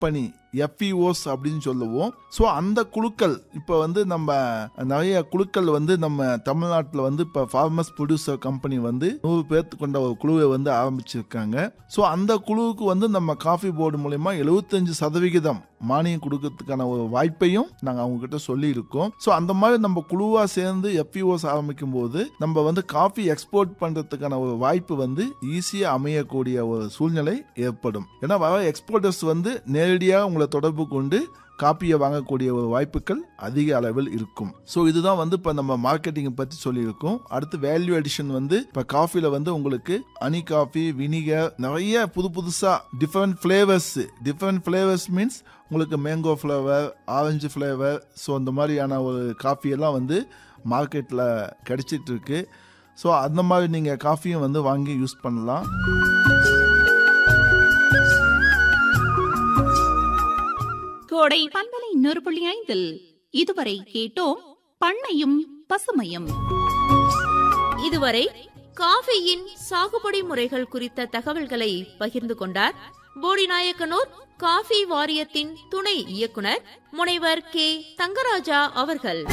company எஃப்இஓஸ் அப்படின்னு சொல்லுவோம் so அந்த குழுக்கள் இப்போ வந்து நம்ம நிறைய குழுக்கள் வந்து நம்ம தமிழ்நாட்டில் வந்து இப்போ ஃபார்மர்ஸ் ப்ரொடியூசர் கம்பெனி வந்து நூறு பேர்த்து கொண்ட ஒரு குழுவை வந்து ஆரம்பிச்சிருக்காங்க ஸோ அந்த குழுவுக்கு வந்து நம்ம காஃபி போர்டு மூலயமா எழுபத்தஞ்சு சதவிகிதம் மானியம் கொடுக்கறதுக்கான ஒரு வாய்ப்பையும் நாங்கள் அவங்க கிட்ட சொல்லியிருக்கோம் ஸோ அந்த மாதிரி நம்ம குழுவாக சேர்ந்து எஃப்இஓஸ் ஆரம்பிக்கும் போது நம்ம வந்து காஃபி எக்ஸ்போர்ட் பண்ணுறதுக்கான ஒரு வாய்ப்பு வந்து ஈஸியாக அமையக்கூடிய ஒரு சூழ்நிலை ஏற்படும் ஏன்னா வர எக்ஸ்போர்ட்டர்ஸ் வந்து நேரடியாக உங்களை தொடர்பு கொண்டு காப்பியை வாங்கக்கூடிய ஒரு வாய்ப்புகள் அதிக அளவில் இருக்கும் ஸோ இதுதான் வந்து இப்போ நம்ம மார்க்கெட்டிங்கை பற்றி சொல்லியிருக்கோம் அடுத்து வேல்யூ அடிஷன் வந்து இப்போ காஃபியில் வந்து உங்களுக்கு ஹனி காஃபி வினிகர் நிறைய புது புதுசாக different flavours different flavours means உங்களுக்கு mango flavour orange flavour so அந்த மாதிரியான ஒரு காஃபியெல்லாம் வந்து மார்க்கெட்டில் கிடைச்சிட்டு இருக்கு ஸோ அந்த மாதிரி நீங்கள் காஃபியும் வந்து வாங்கி யூஸ் பண்ணலாம் கோடை பண்பலை இன்னொரு புள்ளி ஐந்தில் இதுவரை கேட்டோம் பண்ணையும் பசுமையும் இதுவரை காஃபியின் சாகுபடி முறைகள் குறித்த தகவல்களை பகிர்ந்து கொண்டார் போடிநாயக்கனூர் காஃபி வாரியத்தின் துணை இயக்குனர் முனைவர் கே தங்கராஜா அவர்கள்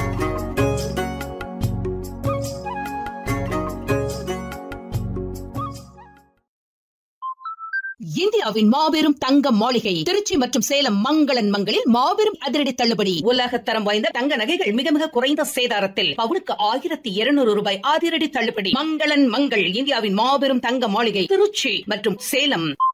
இந்தியாவின் மாபெரும் தங்க மாளிகை திருச்சி மற்றும் சேலம் மங்களன் மங்களில் மாபெரும் அதிரடி தள்ளுபடி உலக தரம் வாய்ந்த தங்க நகைகள் மிக மிக குறைந்த சேதாரத்தில் பவுனுக்கு ஆயிரத்தி இருநூறு ரூபாய் அதிரடி தள்ளுபடி மங்களன் மங்கள் இந்தியாவின் மாபெரும் தங்க மாளிகை திருச்சி மற்றும் சேலம்